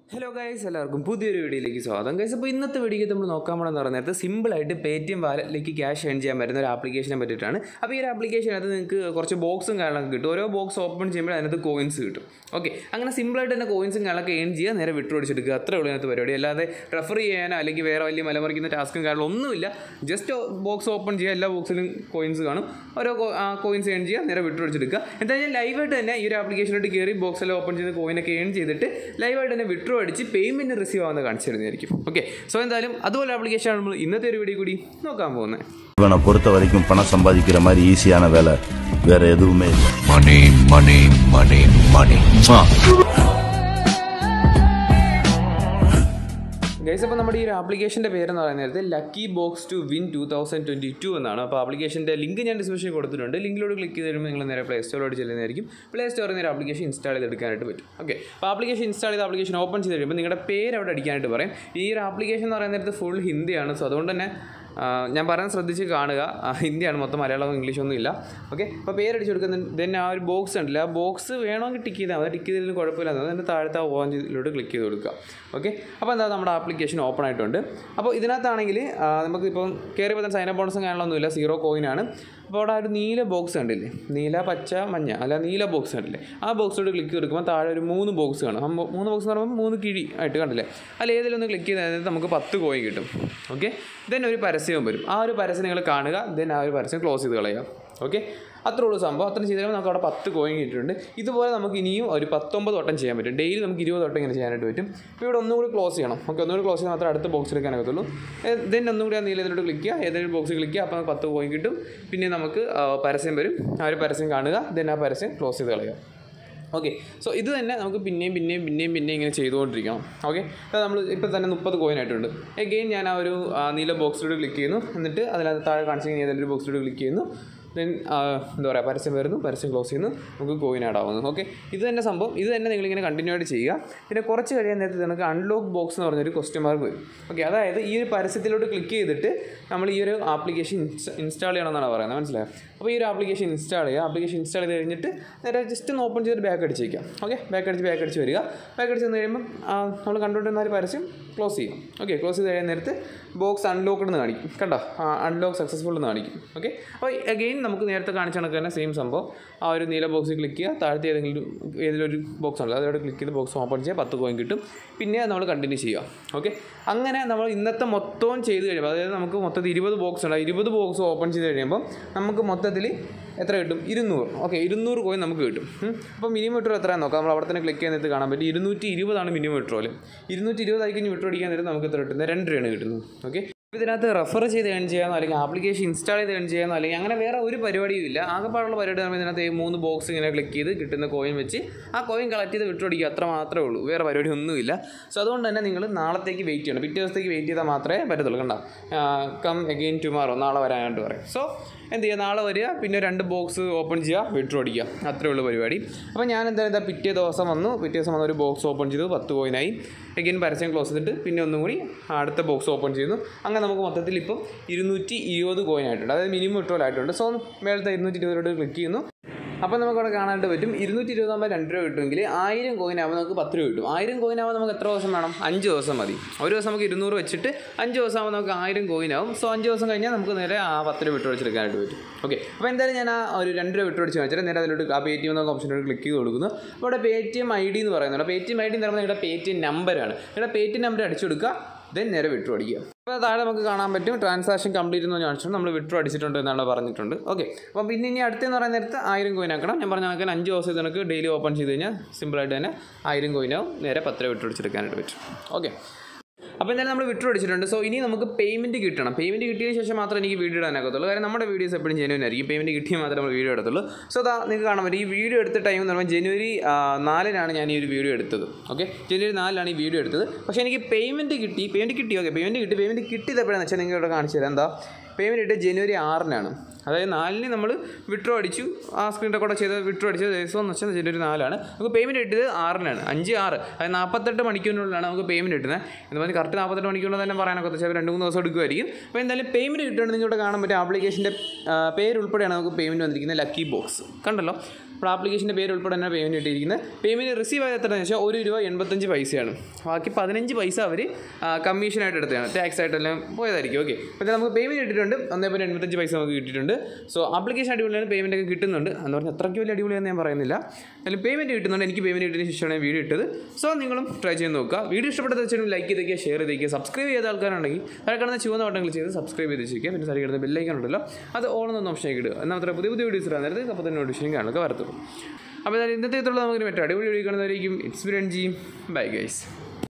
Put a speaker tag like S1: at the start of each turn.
S1: Hello guys എല്ലാവർക്കും പുതിയൊരു വീഡിയോയിലേക്ക് സ്വാഗതം ഗൈസ് അപ്പോൾ ഇന്നത്തെ വീഡിയോ നമ്മൾ നോക്കാൻ പോകണമെന്ന് പറയുന്നത് സിമ്പിളായിട്ട് പേ ടി എം വാലറ്റിലേക്ക് ക്യാഷ് ഏൺ ചെയ്യാൻ പറ്റുന്ന ഒരു ആപ്ലിക്കേഷനെ പറ്റിയിട്ടാണ് അപ്പോൾ ഈ ഒരു ആപ്ലിക്കേഷനകത്ത് നിങ്ങൾക്ക് കുറച്ച് ബോക്സും കാര്യങ്ങളൊക്കെ കിട്ടും ഓരോ ബോക്സ് ഓപ്പൺ ചെയ്യുമ്പോൾ അതിനകത്ത് കോയിൻസ് കിട്ടും ഓക്കെ അങ്ങനെ സിമ്പിളായിട്ട് തന്നെ കോയിൻസും കാര്യങ്ങളൊക്കെ ഏൺ ചെയ്യുക നേരെ വിട്ടു അടിച്ചെടുക്കുക അത്രേ ഉള്ളൂ ഇതിനകത്ത് പരിപാടി അല്ലാതെ റെഫർ ചെയ്യാനോ അല്ലെങ്കിൽ വേറെ വലിയ മലമറിക്കുന്ന ടാസ്കും കാര്യങ്ങളും ഒന്നുമില്ല ജസ്റ്റ് ബോക്സ് ഓപ്പൺ ചെയ്യുക എല്ലാ ബോക്സിലും കോയിൻസ് കാണും ഓരോ കോയിൻസ് ഏൺ ചെയ്യുക നേരെ വിട്ടു അടിച്ചെടുക്കുക എന്തായാലും ലൈവായിട്ട് തന്നെ ഈ ഒരു ആപ്ലിക്കേഷനിലോട്ട് കയറി ബോക്സെല്ലാം ഓപ്പൺ ചെയ്ത് കോയിനൊക്കെ ഏൺ ചെയ്തിട്ട് ലൈവായിട്ട് തന്നെ വിട്രോ അടിച്ച് പേയ്മെൻറ്റ് റിസീവ് ആവുന്ന കാണിച്ചു തരുന്നതായിരിക്കും ഓക്കെ സോ എന്തായാലും അതുപോലെ ആപ്ലിക്കേഷൻ നമ്മൾ ഇന്നത്തെ ഒരു വീഡിയോ കൂടി നോക്കാൻ പോകുന്നത്
S2: இவனை பொறுத்த வரைக்கும் பணம் சம்பாதிக்கிற மாதிரி ஈஸியான வேலை வேற எதுவுமே இல்லை
S3: Money, money, money, money.
S1: Guys അപ്പോൾ നമ്മുടെ ഈ ഒരു ആപ്ലിക്കേഷൻ്റെ പേരെന്ന് പറയുന്നത് lucky box to win two thousand twenty two എന്നാണ് അപ്പോൾ ആപ്ലിക്കേഷൻ്റെ ലിങ്ക് ഞാൻ ഡിസ്ക്രിപ്ഷനിൽ കൊടുത്തിട്ടുണ്ട് ലിങ്കിലോട് ക്ലിക്ക് ചെയ്ത് കഴിയുമ്പോൾ നിങ്ങൾ നേരെ പ്ലേ സ്റ്റോറിലോട്ട് ചെല്ലുന്നതായിരിക്കും പ്ലേ സ്റ്റോറിൽ നിന്ന് ഒരു ആപ്ലിക്കേഷൻ ഇൻസ്റ്റാൾ ചെയ്തെടുക്കാനായിട്ട് പറ്റും ഓക്കെ അപ്പോൾ ആപ്ലിക്കേഷൻ ഇൻസ്റ്റാൾ ചെയ്ത ആപ്ലിക്കേഷൻ ഓപ്പൺ ചെയ്ത് കഴിയുമ്പോൾ നിങ്ങളുടെ പേര് അവിടെ അടിക്കാനായിട്ട് പറയും ഈ ഒരു ആപ്ലിക്കേഷൻ എന്ന് പറയുന്നത് ഫുൾ ഹിന്ദിയാണ് സോ അതുകൊണ്ട് തന്നെ ആ, ഞാൻ പറയാൻ ശ്രദ്ധിച്ച് കാണുക ആ, ഹിന്ദിയാണ് മൊത്തം മലയാളമോ ഇംഗ്ലീഷോ ഒന്നും ഇല്ല ഓക്കെ അപ്പോൾ പേരടിച്ച് കൊടുക്കുന്ന ദെൻ ആ ഒരു ബോക്സ് ഉണ്ടല്ലോ ആ ബോക്സ് വേണമെങ്കിൽ ടിക്ക് ചെയ്താൽ മതി ടിക്ക് ചെയ്തതിന് കുഴപ്പമില്ല അതിൻ്റെ താഴത്തെ ഓറഞ്ചിലോട്ട് ക്ലിക്ക് ചെയ്ത് കൊടുക്കുക ഓക്കെ അപ്പോൾ എന്താ നമ്മുടെ ആപ്ലിക്കേഷൻ ഓപ്പൺ ആയിട്ടുണ്ട് അപ്പോൾ ഇതിനകത്താണെങ്കിൽ നമുക്ക് ഇപ്പം കയറിയപ്പോൾ തന്നെ സൈൻ അപ്പ് ബോണസും കാണാനൊന്നുമില്ല സീറോ കോയിനാണ് അപ്പോൾ അവിടെ ആ ഒരു നീല ബോക്സ് കണ്ടില്ലേ നീല പച്ച മഞ്ഞ അല്ല നീല ബോക്സ് കണ്ടില്ലേ ആ ബോക്സിലോട്ട് ക്ലിക്ക് കൊടുക്കുമ്പോൾ താഴെ ഒരു മൂന്ന് ബോക്സ് കാണും ആ മൂ- മൂന്ന് ബോക്സ് എന്ന് പറയുമ്പോൾ മൂന്ന് കിഴി ആയിട്ട് കണ്ടില്ലേ അതിൽ ഏതെങ്കിലും ഒന്ന് ക്ലിക്ക് ചെയ്താൽ നമുക്ക് പത്ത് കോയിൻ കിട്ടും ഓക്കെ ദെൻ ഒരു പരസ്യവും വരും ആ ഒരു പരസ്യം നിങ്ങൾ കാണുക ദെൻ ആ ഒരു പരസ്യം ക്ലോസ് ചെയ്ത് കളയുക ഓക്കെ അത്രേ ഉള്ളൂ സംഭവം അത്ര ചെയ്ത് കഴിയുമ്പോൾ നമുക്ക് അവിടെ പത്ത് കോയിൻ കിട്ടിയിട്ടുണ്ട് ഇതുപോലെ നമുക്ക് ഇനിയും ഒരു പത്തൊമ്പത് വട്ടം ചെയ്യാൻ പറ്റും ഡെയിലി നമുക്ക് ഇരുപത് വട്ടം ഇങ്ങനെ ചെയ്യാനായിട്ട് പറ്റും ഇപ്പോൾ ഇവിടെ ഒന്നും കൂടി ക്ലോസ് ചെയ്യണം ഓക്കെ ഒന്നുകൂടി ക്ലോസ് ചെയ്താൽ മാത്രമേ അടുത്ത ബോക്സ് എടുക്കാനാകത്തുള്ളൂ ദെൻ ഒന്നും കൂടി ആ നീലത്തിലോട്ട് ക്ലിക്ക് ചെയ്യുക ഏതെങ്കിലും ബോക്സ് ക്ലിക്ക് ചെയ്യുക അപ്പോൾ നമുക്ക് പത്ത് കോയിൻ കിട്ടും പിന്നെ നമുക്ക് ആ, പരസ്യം വരും ആ ഒരു പരസ്യം കാണുക ദെൻ ആ പരസ്യം ക്ലോസ് ചെയ്ത് കളയുക ഓക്കെ സോ ഇത് തന്നെ നമുക്ക് പിന്നെയും പിന്നെയും പിന്നെയും പിന്നെയും ഇങ്ങനെ ചെയ്തുകൊണ്ടിരിക്കണം ഓക്കെ നമ്മൾ ഇപ്പോൾ തന്നെ മുപ്പത് കോയിൻ ആയിട്ടുണ്ട് എഗെയിൻ ഞാൻ ആ ഒരു ആ, നീല ബോക്സിലൂടെ ക്ലിക്ക് ചെയ്യുന്നു എന്നിട്ട് അതിനകത്ത് താഴെ കാണിച്ചിരിക്കുന്ന ഏതെങ്കിലും ഒരു ബോക്സിലൂടെ ക്ലിക്ക് ചെയ്യുന്നു ദെൻ എന്താ പറയുക പരസ്യം വരുന്നു പരസ്യം ക്ലോസ് ചെയ്യുന്നു നമുക്ക് കോയിൻ ആഡ് ആവുന്നു ഓക്കെ ഇത് തന്നെ സംഭവം ഇത് തന്നെ നിങ്ങളിങ്ങനെ കണ്ടിന്യൂ ആയിട്ട് ചെയ്യുക പിന്നെ കുറച്ച് കഴിയാൻ നേരത്തെ നമുക്ക് അൺലോക്ക് ബോക്സ് എന്ന് പറഞ്ഞൊരു ക്വസ്റ്റ്യൻ മാർക്ക് വരും ഓക്കെ അതായത് ഈ ഒരു പരസ്യത്തിലോട്ട് ക്ലിക്ക് ചെയ്തിട്ട് നമ്മൾ ഈ ഒരു ആപ്ലിക്കേഷൻ ഇൻസ്റ്റാൾ ചെയ്യണമെന്നാണ് പറയുന്നത് മനസ്സിലായോ അപ്പോൾ ഈ ഒരു ആപ്ലിക്കേഷൻ ഇൻസ്റ്റാൾ ചെയ്യുക ആപ്ലിക്കേഷൻ ഇൻസ്റ്റാൾ ചെയ്ത് കഴിഞ്ഞിട്ട് നേരെ ജസ്റ്റ് ഒന്ന് ഓപ്പൺ ചെയ്തിട്ട് ബാക്ക് അടിച്ചേക്കാം ഓക്കെ ബാക്ക് അടിച്ച് ബാക്ക് അടിച്ച് വരിക ബാക്ക് അടിച്ച് വന്ന് കഴിയുമ്പോൾ നമ്മൾ കണ്ടുകൊണ്ടിരുന്ന ഒരു പരസ്യം ക്ലോസ് ചെയ്യും ഓക്കെ ക്ലോസ് ചെയ്ത് കഴിയുന്ന നേരത്ത് ബോക്സ് അൺലോക്ക്ഡ് എന്ന് കാണിക്കും കണ്ടോ അൺലോക്ക് സക്സസ്ഫുൾ എന്ന് കാണിക്കും ഓക്കെ അപ്പോൾ അഗെയിൻ നമുക്ക് നേരത്തെ കാണിച്ച കണക്ക് തന്നെ സെയിം സംഭവം ആ ഒരു നീല ബോക്സിൽ ക്ലിക്ക് ചെയ്യുക താഴത്തെ ഏതെങ്കിലും ഏതെങ്കിലും ഒരു ബോക്സ് ഉണ്ടല്ലോ അതോടെ ക്ലിക്ക് ചെയ്ത് ബോക്സ് ഓപ്പൺ ചെയ്യുക പത്ത് കോയിൻ കിട്ടും പിന്നെ നമ്മൾ കണ്ടിന്യൂ ചെയ്യുക ഓക്കെ അങ്ങനെ നമ്മൾ ഇന്നത്തെ മൊത്തവും ചെയ്ത് കഴിയുമ്പോൾ അതായത് നമുക്ക് മൊത്തത്തിൽ ഇരുപത് ബോക്സ് ഉണ്ട് ആ ഇരുപത് ബോക്സ് ഓപ്പൺ ചെയ്ത് കഴിയുമ്പോൾ നമുക്ക് മൊത്തത്തിൽ എത്ര കിട്ടും ഇരുന്നൂറ് ഓക്കെ ഇരുന്നൂറ് കോയിൻ നമുക്ക് കിട്ടും ഉം. അപ്പോൾ മിനിമം വിട്രോ എത്രയാണെന്ന് നോക്കാം നമ്മൾ അവിടെ തന്നെ ക്ലിക്ക് ചെയ്യുന്നത് കാണാൻ പറ്റും ഇരുന്നൂറ്റി ഇരുപതാണ് മിനിമം വിട്രോൽ ഇരുന്നൂറ്റി ഇരുപതായി കഴിഞ്ഞ് വിട്രോ അടിക്കാൻ നേരം നമുക്ക് എത്ര കിട്ടുന്നത് രണ്ട് രൂപയാണ് കിട്ടുന്നത് ഓക്കെ ഇതിനകത്ത് റെഫർ ചെയ്ത് ഏൺ ചെയ്യാനോ അല്ലെങ്കിൽ ആപ്ലിക്കേഷൻ ഇൻസ്റ്റാൾ ചെയ്ത് ഏൺ ചെയ്യാനോ അല്ലെങ്കിൽ അങ്ങനെ വേറെ ഒരു പരിപാടിയും ഇല്ല ആകെപ്പാടുള്ള പരിപാടി നമ്മൾ ഇതിനകത്ത് ഈ മൂന്ന് ബോക്സ് ഇങ്ങനെ ക്ലിക്ക് ചെയ്ത് കിട്ടുന്ന കോയിൻ വെച്ച് ആ കോയിൻ കളക്ട് ചെയ്ത് വിട്ടുപിടിക്കുക അത്ര മാത്രമേ ഉള്ളൂ വേറെ പരിപാടി ഒന്നുമില്ല സോ അതുകൊണ്ട് തന്നെ നിങ്ങൾ നാളത്തേക്ക് വെയിറ്റ് ചെയ്യണം പിറ്റേ ദിവസത്തേക്ക് വെയിറ്റ് ചെയ്താൽ മാത്രമേ പറ്റത്തുള്ളൂ കണ്ടോ കം എഗെയിൻ ടുമാറോ നാളെ വരാനായിട്ട് പറയും സോ എന്ത് ചെയ്യുക നാളെ വരിക പിന്നെ രണ്ട് ബോക്സ് ഓപ്പൺ ചെയ്യുക വിഡ്രോ അടിക്കുക അത്രേ ഉള്ളൂ പരിപാടി അപ്പോൾ ഞാൻ എന്തായാലും ഇതാ പിറ്റേ ദിവസം വന്നു പിറ്റേ ദിവസം വന്ന ഒരു ബോക്സ് ഓപ്പൺ ചെയ്തു പത്ത് കോയിനായി എഗെയിൻ പരസ്യം ക്ലോസ് ചെയ്തിട്ട് പിന്നെ ഒന്നും കൂടി അടുത്ത ബോക്സ് ഓപ്പൺ ചെയ്യുന്നു അങ്ങനെ നമുക്ക് മൊത്തത്തിൽ ഇപ്പം ഇരുന്നൂറ്റി ഇരുപത് കോയിൻ ആയിട്ടുണ്ട് അതായത് മിനിമം ഇട്ടോൾ ആയിട്ടുണ്ട് സോ മേളത്തെ ഇരുന്നൂറ്റി ഇരുപതിലോട്ട് ക്ലിക്ക് ചെയ്യുന്നു അപ്പോൾ നമുക്ക് അവിടെ കാണാനായിട്ട് പറ്റും ഇരുന്നൂറ്റി ഇരുപതാകുമ്പോൾ രണ്ട് രൂപ കിട്ടുമെങ്കിൽ ആയിരം കോയിൻ ആകുമ്പോൾ നമുക്ക് പത്ത് രൂപ കിട്ടും ആയിരം കോയിൻ ആകുമ്പോൾ നമുക്ക് എത്ര ദിവസം വേണം അഞ്ച് ദിവസം മതി ഒരു ദിവസം നമുക്ക് ഇരുന്നൂറ് വെച്ചിട്ട് അഞ്ച് ദിവസം ആകുമ്പോൾ നമുക്ക് ആയിരം കോയിൻ ആവും സോ അഞ്ച് ദിവസം കഴിഞ്ഞാൽ നമുക്ക് നേരെ ആ പത്ത് രൂപ വിട്ട് വെച്ചെടുക്കാനായിട്ട് പറ്റും ഓക്കെ അപ്പോൾ എന്തായാലും ഞാൻ ആ ഒരു രണ്ട് രൂപ വിട്ട് വെച്ച് വെച്ചിട്ട് നേരെ അതിലോട്ട് ആ പേ ടി എം എന്നുള്ള ഓപ്ഷനിലോട്ട് ക്ലിക്ക് ചെയ്ത് കൊടുക്കുന്നു അപ്പോൾ അവിടെ Paytm I D എന്ന് പറയുന്നുണ്ട് Paytm I D എന്ന് പറയുമ്പോൾ നിങ്ങളുടെ പേ ടി എം നമ്പറാണ് നിങ്ങളുടെ പേ ടി എം നമ്പർ അടിച്ചു കൊടുക്കുക ദെൻ നേരെ വിട്ടു അടിക്കുക അപ്പോൾ താഴെ നമുക്ക് കാണാൻ പറ്റും ട്രാൻസാക്ഷൻ കംപ്ലീറ്റ് എന്ന് കാണിച്ചിട്ടുണ്ട് നമ്മൾ വിട്ടു അടിച്ചിട്ടുണ്ട് എന്നാണ് പറഞ്ഞിട്ടുണ്ട് ഓക്കെ അപ്പോൾ പിന്നെ ഇനി അടുത്തെന്ന് പറയുന്ന നേരത്ത് ആയിരം കോയിൻ ആക്കണം ഞാൻ പറഞ്ഞ കണക്കിന് അഞ്ച് ദിവസം ഇതിനൊക്കെ ഡെയിലി ഓപ്പൺ ചെയ്ത് കഴിഞ്ഞാൽ സിമ്പിളായിട്ട് തന്നെ ആയിരം കോയിനാവും നേരെ പത്ത് രൂപ വിട്ടു അടിച്ചെടുക്കാനായിട്ട് പറ്റും ഓക്കെ അപ്പോൾ എന്തായാലും നമ്മൾ വിട്ടു അടിച്ചിട്ടുണ്ട് സോ ഇനി നമുക്ക് പേയ്മെൻറ്റ് കിട്ടണം പേയ്മെൻറ്റ് കിട്ടിയതിന് ശേഷം മാത്രമേ എനിക്ക് വീഡിയോ ഇടാനാകത്തുള്ളൂ കാരണം നമ്മുടെ വീഡിയോസ് എപ്പോഴും ജനുവരി ആയിരിക്കും പേയ്മെൻറ്റ് കിട്ടിയാൽ മാത്രമേ നമ്മൾ വീഡിയോ എടുത്തുള്ളൂ സോ അതാ നിങ്ങൾക്ക് കാണാൻ പറ്റും ഈ വീഡിയോ എടുത്ത ടൈം എന്ന് പറയുമ്പോൾ ജനുവരി ആ, നാലിനാണ് ഞാൻ ഈ ഒരു വീഡിയോ എടുത്തത് ഓക്കെ ജനുവരി നാലിലാണ് ഈ വീഡിയോ എടുത്തത് പക്ഷേ എനിക്ക് പേയ്മെൻറ്റ് കിട്ടി പേയ്മെൻറ്റ് കിട്ടി ഓക്കെ പേയ്മെൻറ്റ് കിട്ടി പേയ്മെൻറ്റ് കിട്ടിയത് എപ്പോഴാണെന്ന് വെച്ചാൽ നിങ്ങൾ ഇവിടെ കാണിച്ചു തരാം എന്താ പേയ്മെൻറ്റ് ഇട്ട് ജനുവരി ആറിനാണ് അതായത് നാലിന് നമ്മൾ വിഡ്രോ അടിച്ചു ആ സ്ക്രീൻ റെക്കോർഡ് ചെയ്ത് വിഡ്രോ അടിച്ച ദിവസം എന്ന് വെച്ചാൽ ജനുവരി നാലാണ് നമുക്ക് പേയ്മെൻറ്റ് കിട്ടിയത് ആറിനാണ് അഞ്ച് ആറ് അതായത് നാൽപ്പത്തെട്ട് മണിക്കൂറിനുള്ളിലാണ് നമുക്ക് പേയ്മെൻറ്റ് കിട്ടുന്നത് എന്ന് പറഞ്ഞാൽ കറക്റ്റ് നാൽപ്പത്തെട്ട് മണിക്കൂറിൽ തന്നെ പറയാനൊക്കെ ചിലപ്പോൾ രണ്ട് മൂന്ന് ദിവസം എടുക്കുമായിരിക്കും അപ്പോൾ എന്തായാലും പേയ്മെൻറ്റ് കിട്ടുകയാണെങ്കിൽ നിങ്ങൾക്ക് ഇവിടെ കാണാൻ പറ്റും ആപ്ലിക്കേഷൻ്റെ പേര് ഉൾപ്പെടെയാണ് നമുക്ക് പേയ്മെൻറ്റ് വന്നിരിക്കുന്നത് ലക്കി ബോക്സ് കണ്ടല്ലോ അപ്പോൾ ആപ്ലിക്കേഷൻ്റെ പേര് ഉൾപ്പെടെ തന്നെ പേയ്മെൻറ്റ് കിട്ടിയിരിക്കുന്നത് പേയ്മെൻറ്റ് റിസീവ് ആയത് എത്രയാണെന്ന് വെച്ചാൽ ഒരു രൂപ എൺപത്തഞ്ച് പൈസയാണ് ബാക്കി പതിനഞ്ച് പൈസ അവർ കമ്മീഷനായിട്ട് എടുത്തതാണ് ടാക്സ് ആയിട്ടെല്ലാം പോയതായിരിക്കും ഓക്കെ അപ്പോൾ നമുക്ക് പേയ്മെൻറ്റ് കിട്ടിയിട്ടുണ്ട് ഒന്നേ പോയിൻറ്റ് എൺപത്തഞ്ച് പൈസ നമുക്ക് കിട്ടിയിട്ടുണ്ട് സോ ആപ്ലിക്കേഷൻ അടിപൊളിയാണ് പേയ്മെൻറ്റ് ഒക്കെ കിട്ടുന്നുണ്ട് എന്ന് പറഞ്ഞാൽ അത്രയ്ക്ക് വലിയ അടിപൊളിയാണെന്ന് ഞാൻ പറയുന്നില്ല അതിൽ പേയ്മെൻറ്റ് കിട്ടുന്നുണ്ട് എനിക്ക് പേയ്മെൻറ്റ് കിട്ടിയതിന് ശേഷമാണ് ഞാൻ വീഡിയോ ഇട്ടത് സോ നിങ്ങളും ട്രൈ ചെയ്ത് നോക്കുക വീഡിയോ ഇഷ്ടപ്പെട്ടത് വെച്ചാൽ ലൈക്ക് ചെയ്തേക്കുക ഷെയർ ചെയ്തേക്കുക സബ്സ്ക്രൈബ് ചെയ്ത ആൾക്കാരുണ്ടെങ്കിൽ താഴെ കാണുന്ന ചുവന്ന ബട്ടങ്ങൾ ചെയ്ത് സബ്സ്ക്രൈബ് ചെയ്ത് വെച്ചേക്കുക പിന്നെ സൈഡിൽ കിടന്ന ബെല്ലൈക്കൺ ഉണ്ടല്ലോ അത് ഓണെന്നൊന്ന് ഓപ്ഷൻ ഇടുക എന്നാൽ മാത്രമേ പുതിയ പുതിയ വീഡിയോസ് ഇടാൻ നേരത്തെ അപ്പോൾ തന്നെ നോട്ടിഫിക്കേഷൻ കാണുക വരത്തുള്ളൂ അപ്പോൾ എന്തായാലും ഇന്നത്തെ നമുക്ക് മറ്റേ അടിപൊളി വീഡിയോ കാണുന്നതായിരിക്കും it's B Ranji bye guys